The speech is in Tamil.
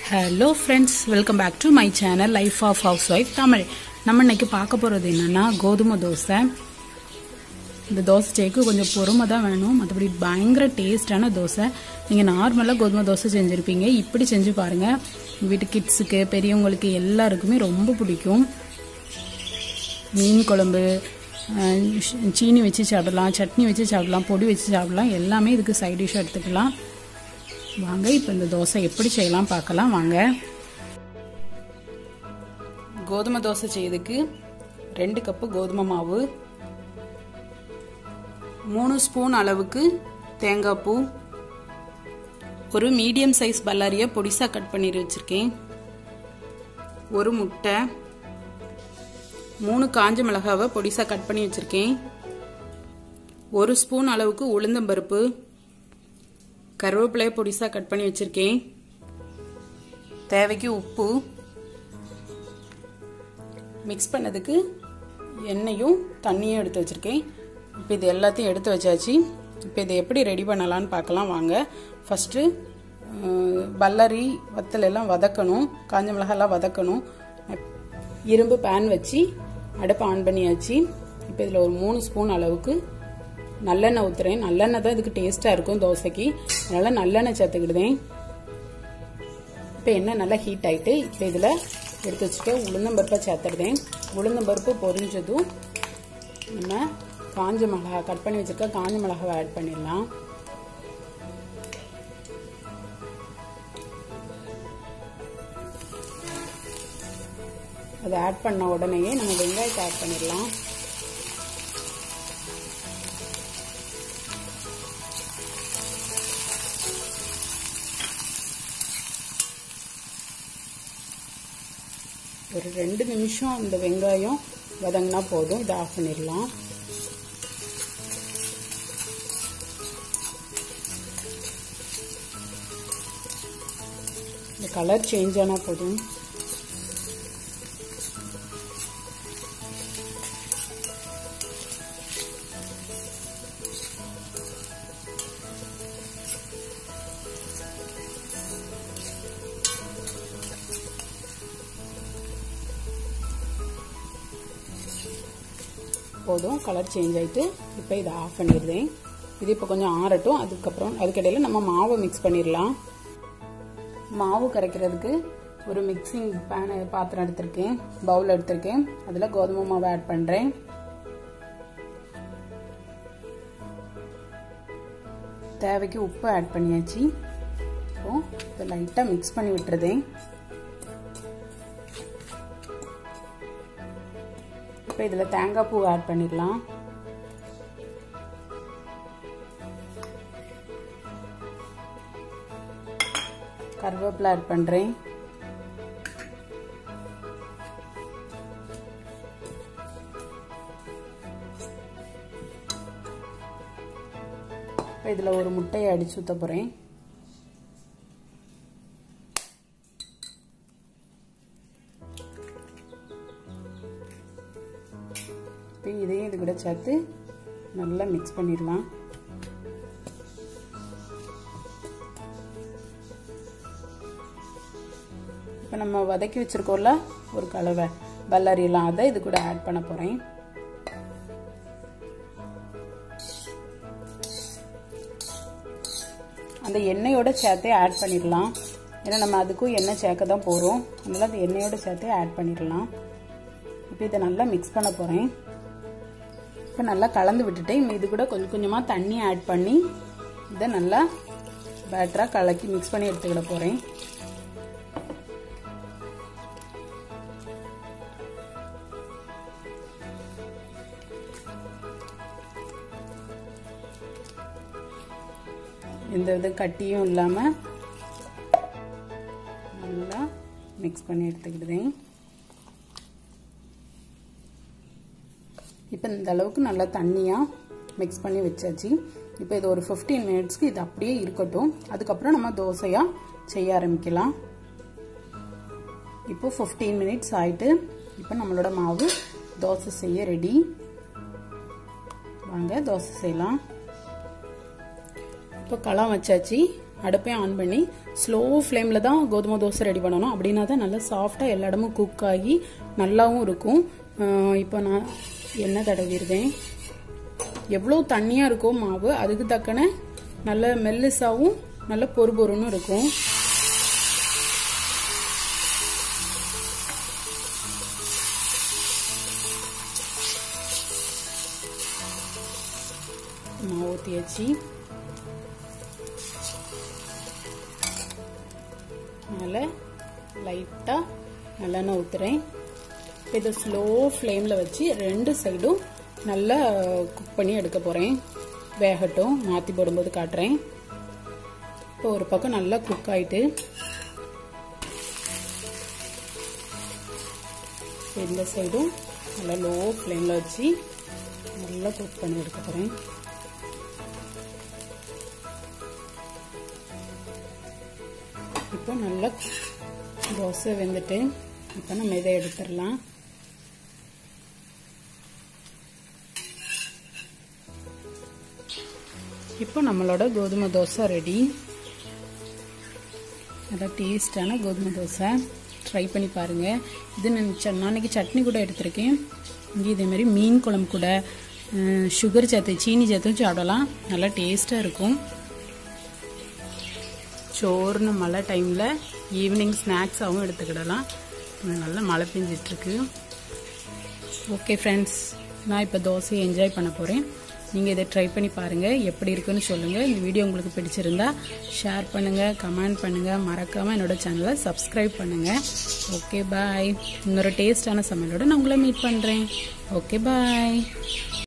hello friends welcome back to my channel life of housewife Tamil நம்ம இன்னைக்கு பார்க்க போகிறது என்னன்னா கோதுமை தோசை இந்த தோசை செய்யக்கு கொஞ்சம் பொறுமை தான் வேணும் மற்றபடி பயங்கர டேஸ்டான தோசை நீங்கள் நார்மலாக கோதுமை தோசை செஞ்சுருப்பீங்க இப்படி செஞ்சு பாருங்கள் வீட்டு கிட்ஸுக்கு பெரியவங்களுக்கு எல்லாருக்குமே ரொம்ப பிடிக்கும் மீன் குழம்பு அஹ், சீனி வச்சு சாப்பிடலாம் சட்னி வச்சு சாப்பிடலாம் பொடி வச்சு சாப்பிடலாம் எல்லாமே இதுக்கு சைட் டிஷ் எடுத்துக்கலாம் வாங்க இப்போ இந்த தோசை எப்படி செய்யலாம் பார்க்கலாம் வாங்க கோதுமை தோசை செய்யறதுக்கு ரெண்டு கப்பு கோதுமை மாவு மூணு ஸ்பூன் அளவுக்கு தேங்காய் பூ ஒரு மீடியம் சைஸ் பல்லாரியை பொடிசாக கட் பண்ணி வச்சுருக்கேன் ஒரு முட்டை மூணு காஞ்ச மிளகாவை பொடிசாக கட் பண்ணி வச்சுருக்கேன் ஒரு ஸ்பூன் அளவுக்கு உளுந்தம்பருப்பு கருவேப்பிலையை பொடிசாக கட் பண்ணி வச்சுருக்கேன் தேவைக்கு உப்பு மிக்ஸ் பண்ணதுக்கு எண்ணெயும் தண்ணியும் எடுத்து வச்சுருக்கேன் இப்போ இது எல்லாத்தையும் எடுத்து வச்சாச்சு இப்போ இதை எப்படி ரெடி பண்ணலான்னு பார்க்கலாம் வாங்க ஃபஸ்ட்டு பல்லரி வத்தல் எல்லாம் வதக்கணும் காஞ்ச மிளகாலாம் வதக்கணும் இரும்பு பேன் வச்சு அடுப்பை ஆன் பண்ணியாச்சு இப்போ இதில் ஒரு மூணு ஸ்பூன் அளவுக்கு நல்லெண்ணெய் ஊற்றுறேன் நல்லெண்ணெய் தான் இதுக்கு டேஸ்ட்டாக இருக்கும் தோசைக்கு அதனால் நல்லெண்ணெய் சேர்த்துக்கிடுதேன் இப்போ எண்ணெய் நல்லா ஹீட் ஆகிட்டு இப்போ இதில் எடுத்து வச்சுக்க உளுந்தம்பருப்பை சேர்த்துடுதேன் உளுந்தம்பருப்பு பொரிஞ்சதும் நம்ம காஞ்ச மிளகா கட் பண்ணி வச்சுருக்க காஞ்ச மிளகாவை ஆட் பண்ணிடலாம் அதை ஆட் பண்ண உடனேயே நம்ம வெங்காயத்தை ஆட் பண்ணிடலாம் ஒரு ரெண்டு நிமிஷம் இந்த வெங்காயம் வதங்கினா போதும் இதை ஆஃப் பண்ணிடலாம் இந்த கலர் சேஞ்ச் ஆனால் போதும் போதும் கலர் சேஞ்ச் ஆகிட்டு இப்போ இதை ஆஃப் பண்ணிடுறேன் இது இப்போ கொஞ்சம் ஆறட்டும் அதுக்கப்புறம் அதுக்கிடையில் நம்ம மாவை மிக்ஸ் பண்ணிடலாம் மாவு கரைக்கிறதுக்கு ஒரு மிக்சிங் பேன் பாத்திரம் எடுத்திருக்கேன் பவுல் எடுத்திருக்கேன் அதில் கோதுமை மாவை ஆட் பண்ணுறேன் தேவைக்கு உப்பு ஆட் பண்ணியாச்சு இப்போ இதை லைட்டாக மிக்ஸ் பண்ணி விட்டுருதேன் இப்போ இதில் தேங்காய் பூ ஆட் பண்ணிடலாம் கருவேப்பிலை ஆட் பண்ணுறேன் இப்போ இதில் ஒரு முட்டையை அடிச்சு ஊற்ற போகிறேன் இப்போ இதையும் இது கூட சேர்த்து நல்லா மிக்ஸ் பண்ணிடலாம் இப்போ நம்ம வதக்கி வச்சுருக்கோம்ல ஒரு கலவை பல்லாரியெல்லாம் அதை இது கூட ஆட் பண்ண போகிறேன் அந்த எண்ணெயோட சேர்த்தே ஆட் பண்ணிடலாம் ஏன்னா நம்ம அதுக்கும் எண்ணெய் சேர்க்க தான் போகிறோம் அதனால் அந்த எண்ணெயோட சேர்த்தே ஆட் பண்ணிடலாம் இப்போ இதை நல்லா மிக்ஸ் பண்ண போகிறேன் இப்போ நல்லா கலந்து விட்டுட்டு இது கூட கொஞ்சம் கொஞ்சமாக தண்ணி ஆட் பண்ணி இதை நல்லா பேட்டராக கலக்கி மிக்ஸ் பண்ணி எடுத்துக்கிட போகிறேன் எந்த வித கட்டியும் இல்லாமல் நல்லா மிக்ஸ் பண்ணி எடுத்துக்கிடுதேன் இப்போ இந்த அளவுக்கு நல்லா தண்ணியாக மிக்ஸ் பண்ணி வச்சாச்சு இப்போ இது ஒரு ஃபிஃப்டீன் மினிட்ஸ்க்கு இது அப்படியே இருக்கட்டும் அதுக்கப்புறம் நம்ம தோசையாக செய்ய ஆரம்பிக்கலாம் இப்போ ஃபிஃப்டீன் மினிட்ஸ் ஆயிட்டு இப்போ நம்மளோட மாவு தோசை செய்ய ரெடி வாங்க தோசை செய்யலாம் இப்போ களம் வச்சாச்சு அடுப்பையும் ஆன் பண்ணி ஸ்லோ ஃப்ளேமில் தான் கோதுமை தோசை ரெடி பண்ணணும் அப்படின்னா தான் நல்லா சாஃப்டாக எல்லா இடமும் குக் ஆகி நல்லாவும் இருக்கும் இப்போ நான் எண்ணெய் தடவிடுவேன் எவ்வளோ தண்ணியாக இருக்கோ மாவு அதுக்கு தக்கன நல்ல மெல்லிசாவும் நல்ல பொறு பொறுன்னு இருக்கும் மாவு ஊற்றியாச்சு மேலே லைட்டாக நல்லெண்ணெய் ஊற்றுறேன் இதை ஸ்லோ ஃப்ளேமில் வச்சு ரெண்டு சைடும் நல்லா குக் பண்ணி எடுக்க போகிறேன் வேகட்டும் மாற்றி போடும்போது காட்டுறேன் இப்போ ஒரு பக்கம் நல்லா குக் ஆயிட்டு இந்த சைடும் நல்லா லோ ஃப்ளேமில் வச்சு நல்லா குக் பண்ணி எடுக்க போகிறேன் இப்போ நல்லா தோசை வெந்துட்டு இப்போ நம்ம இதை எடுத்துடலாம் இப்போ நம்மளோட கோதுமை தோசை ரெடி நல்லா டேஸ்டான கோதுமை தோசை ட்ரை பண்ணி பாருங்கள் இது நான் அன்னைக்கு சட்னி கூட எடுத்திருக்கேன் இங்கே இதேமாரி மீன் குழம்பு கூட சுகர் சேர்த்து சீனி சேர்த்தும் சாப்பிடலாம் நல்லா டேஸ்ட்டாக இருக்கும் சோறுன்னு மழை டைமில் ஈவினிங் ஸ்நாக்ஸாகவும் எடுத்துக்கிடலாம் நல்லா மழை பெஞ்சிட்ருக்கு ஓகே ஃப்ரெண்ட்ஸ் நான் இப்போ தோசையை என்ஜாய் பண்ண போகிறேன் நீங்கள் இதை ட்ரை பண்ணி பாருங்கள் எப்படி இருக்குன்னு சொல்லுங்கள் இந்த வீடியோ உங்களுக்கு பிடிச்சிருந்தா ஷேர் பண்ணுங்கள் கமெண்ட் பண்ணுங்கள் மறக்காமல் என்னோடய சேனலை சப்ஸ்கிரைப் பண்ணுங்கள் ஓகே பாய் இன்னொரு டேஸ்டான சமையலோட நான் உங்களை மீட் பண்ணுறேன் ஓகே பாய்